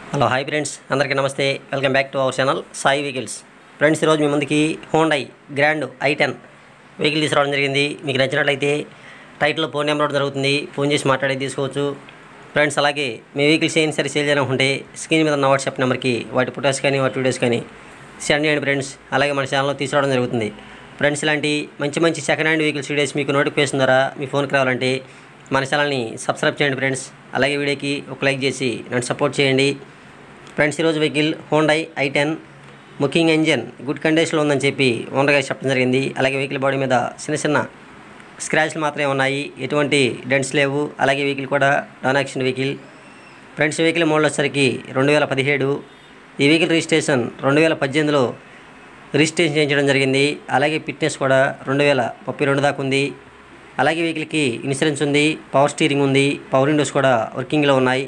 hello hi friends అందరికీ నమస్తే welcome back to our channel Sai vehicles friends ఈరోజు మీ ముందుకి Hyundai Grand I ten vehicle తీసుకురావడం జరిగింది మీకు నచ్చినట్లయితే టైటిల్లో ఫోన్ నెంబర్ ఇవ్వడం జరుగుతుంది ఫోన్ చేసి మాట్లాడి తీసుకోవచ్చు ఫ్రెండ్స్ అలాగే మీ వెహికల్స్ ఏం సరే సేల్ చేయాలనుకుంటే స్క్రీన్ మీద ఉన్న వాట్సాప్ నెంబర్కి వాటి ఫొటోస్ కానీ వాటి వీడియోస్ కానీ సెండ్ చేయండి ఫ్రెండ్స్ అలాగే మన ఛానల్లో తీసుకురావడం జరుగుతుంది ఫ్రెండ్స్ ఇలాంటి మంచి మంచి సెకండ్ హ్యాండ్ వెహికల్స్ వీడియోస్ మీకు నోటిఫికేషన్ ద్వారా మీ ఫోన్కి రావాలంటే మన ఛానల్ని సబ్స్క్రైబ్ చేయండి ఫ్రెండ్స్ అలాగే వీడియోకి ఒక లైక్ చేసి నన్ను సపోర్ట్ చేయండి ఫ్రెండ్స్ ఈరోజు vehicle Hyundai I ten booking engine good కండిషన్లో ఉందని చెప్పి ఓనర్గా చెప్పడం జరిగింది అలాగే వెహికల్ బాడీ మీద చిన్న చిన్న స్క్రాచ్లు మాత్రమే ఉన్నాయి ఎటువంటి డెంట్స్ లేవు అలాగే వెహికల్ కూడా non action vehicle friends vehicle model వచ్చేసరికి రెండు వేల పదిహేడు ఈ వెహికల్ రిజిస్ట్రేషన్ రెండు వేల పద్దెనిమిదిలో రిజిస్ట్రేషన్ చేయించడం జరిగింది అలాగే ఫిట్నెస్ కూడా రెండు వేల ముప్పై రెండు దాకా ఉంది అలాగే వెహికల్కి ఇన్సూరెన్స్ ఉంది పవర్ స్టీరింగ్ ఉంది పవర్ విండోస్ కూడా వర్కింగ్లో ఉన్నాయి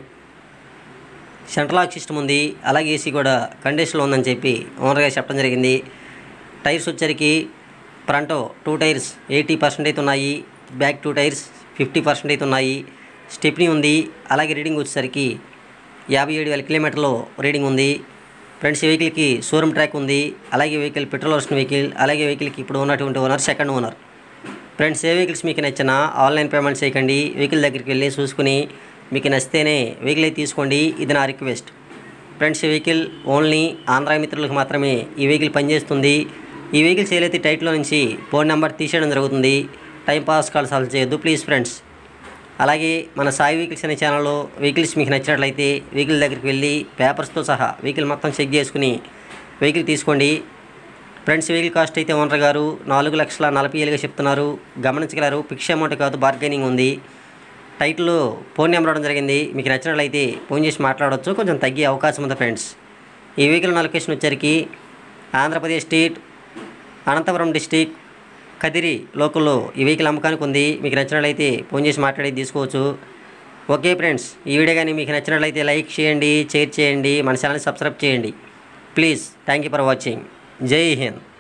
సెంట్రల్ లాక్ సిస్టమ్ ఉంది అలాగే ఏసీ కూడా కండిషన్లో ఉందని చెప్పి ఓనర్గా చెప్పడం జరిగింది టైర్స్ వచ్చరికి front two tyres eighty percent అయితే ఉన్నాయి back two tyres fifty percent అయితే ఉన్నాయి స్టెప్నీ ఉంది అలాగే రీడింగ్ వచ్చేసరికి యాభై ఏడు వేల కిలోమీటర్లు రీడింగ్ ఉంది ఫ్రెండ్స్ ఈ వెహికల్కి షోరూమ్ ట్రాక్ ఉంది అలాగే వెహికల్ పెట్రోల్ వస్తున్న వెహికల్ అలాగే వెహికల్కి ఇప్పుడు ఉన్నటువంటి ఓనర్ సెకండ్ ఓనర్ ఫ్రెండ్స్ ఏ వెహికల్స్ మీకు నచ్చినా ఆన్లైన్ పేమెంట్ చేయకండి వెహికల్ దగ్గరికి వెళ్ళి చూసుకుని మీకు నచ్చితేనే వెహికల్ అయితే తీసుకోండి ఇది నా రిక్వెస్ట్ ఫ్రెండ్స్ ఈ వెహికల్ ఓన్లీ ఆంధ్ర మిత్రులకు మాత్రమే ఈ వెహికల్ పనిచేస్తుంది ఈ వెహికల్ సేల్ అయితే టైట్లో నుంచి ఫోన్ నెంబర్ తీసేయడం జరుగుతుంది టైం పాస్ కాల్ సాల్వ్ చేయొద్దు ప్లీజ్ ఫ్రెండ్స్ అలాగే మన సాయి వెహికల్స్ అనే ఛానల్లో వెహికల్స్ మీకు నచ్చినట్లయితే వెహికల్ దగ్గరికి వెళ్ళి పేపర్స్తో సహా వెహికల్ మొత్తం చెక్ చేసుకుని వెహికల్ తీసుకోండి ఫ్రెండ్స్ వెహికల్ కాస్ట్ అయితే ఓనర్ గారు నాలుగు లక్షల నలభై ఏళ్ళుగా చెప్తున్నారు గమనించగలరు ఫిక్స్ అమౌంట్ కాదు బార్గెనింగ్ ఉంది టైటిల్లో ఫోన్ నెంబర్ ఇవ్వడం జరిగింది మీకు నచ్చినట్లయితే ఫోన్ చేసి మాట్లాడవచ్చు కొంచెం తగ్గే అవకాశం ఉంది ఫ్రెండ్స్ ఈ వెహికల్ లొకేషన్ వచ్చరికి ఆంధ్రప్రదేశ్ స్టేట్ అనంతపురం డిస్టిక్ కదిరి లోకల్లో ఈ వెహికల్ అమ్మకానికి ఉంది మీకు నచ్చినట్లయితే ఫోన్ చేసి మాట్లాడి తీసుకోవచ్చు ఓకే ఫ్రెండ్స్ ఈ వీడియో కానీ మీకు నచ్చినట్లయితే లైక్ చేయండి షేర్ చేయండి మన ఛానల్ సబ్స్క్రైబ్ చేయండి please thank you for watching Jai Hind